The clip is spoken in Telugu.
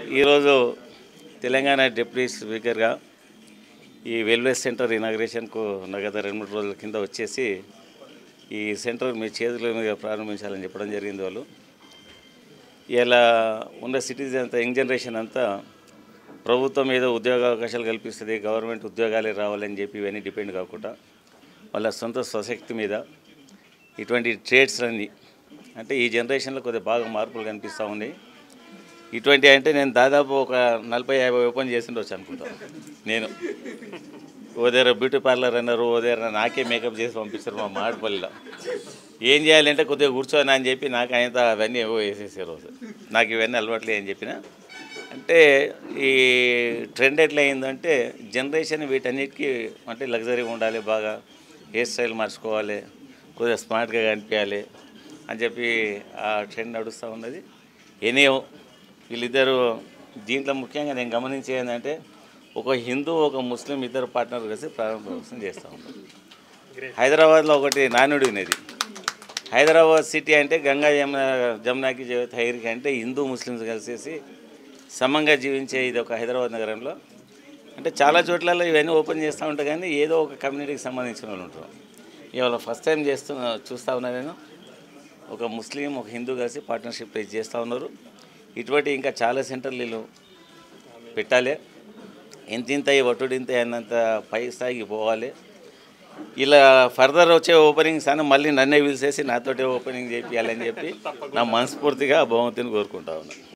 ఈరోజు తెలంగాణ డిప్యూటీ స్పీకర్గా ఈ వెల్నెస్ సెంటర్ ఇనాగ్రేషన్కు నా గత రెండు మూడు రోజుల కింద వచ్చేసి ఈ సెంటర్ మీ చేతుల మీద ప్రారంభించాలని చెప్పడం జరిగింది వాళ్ళు ఇలా ఉన్న సిటిజన్ అంతా యంగ్ జనరేషన్ అంతా ప్రభుత్వం ఏదో ఉద్యోగ అవకాశాలు కల్పిస్తుంది గవర్నమెంట్ ఉద్యోగాలే రావాలని చెప్పి ఇవన్నీ డిపెండ్ కాకుండా వాళ్ళ సొంత స్వశక్తి మీద ఇటువంటి ట్రేడ్స్ అన్ని అంటే ఈ జనరేషన్లో కొద్దిగా బాగా మార్పులు కనిపిస్తూ ఉన్నాయి ఇటువంటి అంటే నేను దాదాపు ఒక నలభై యాభై ఓపెన్ చేసిండొచ్చు అనుకుంటా నేను ఓ దగ్గర బ్యూటీ పార్లర్ అన్నారు ఓ దగ్గర నాకే మేకప్ చేసి పంపిస్తారు మా మాడిపల్లిలో ఏం చేయాలంటే కొద్దిగా కూర్చోని అని చెప్పి నాకు ఆయన అవన్నీ ఏవో వేసేసారు రోజు నాకు ఇవన్నీ అలవాట్లే అని చెప్పిన అంటే ఈ ట్రెండ్ ఎట్లా అయిందంటే జనరేషన్ వీటన్నిటికీ అంటే లగ్జరీ ఉండాలి బాగా హెయిర్ స్టైల్ మార్చుకోవాలి కొద్దిగా స్మార్ట్గా కనిపించాలి అని చెప్పి ఆ ట్రెండ్ నడుస్తూ ఉన్నది ఎనీయో వీళ్ళిద్దరు దీంట్లో ముఖ్యంగా నేను గమనించేది ఏంటంటే ఒక హిందూ ఒక ముస్లిం ఇద్దరు పార్ట్నర్ కలిసి ప్రారంభోత్సవం చేస్తూ ఉన్నారు హైదరాబాద్లో ఒకటి నానుడి ఉన్నది హైదరాబాద్ సిటీ అంటే గంగా జమున జమునాకి జగత్ హైర్కి అంటే హిందూ ముస్లిమ్స్ కలిసేసి సమంగా జీవించే ఇది ఒక హైదరాబాద్ నగరంలో అంటే చాలా చోట్లలో ఇవన్నీ ఓపెన్ చేస్తూ ఉంటాయి కానీ ఏదో ఒక కమ్యూనిటీకి సంబంధించిన వాళ్ళు ఉంటారు ఇవాళ ఫస్ట్ టైం చేస్తున్నా చూస్తూ ఉన్నా నేను ఒక ముస్లిం ఒక హిందూ కలిసి పార్ట్నర్షిప్ చేస్తూ ఉన్నారు ఇటువంటి ఇంకా చాలా సెంటర్లు వీళ్ళు పెట్టాలి ఎంత ఇంత ఒట్టుడింత అన్నంత పై స్థాయికి పోవాలి ఇలా ఫర్దర్ వచ్చే ఓపెనింగ్స్ అని మళ్ళీ నన్నే పిలిచేసి నాతోటే ఓపెనింగ్ చేయాలని చెప్పి నా మనస్ఫూర్తిగా భగవంతుని కోరుకుంటా ఉన్నాను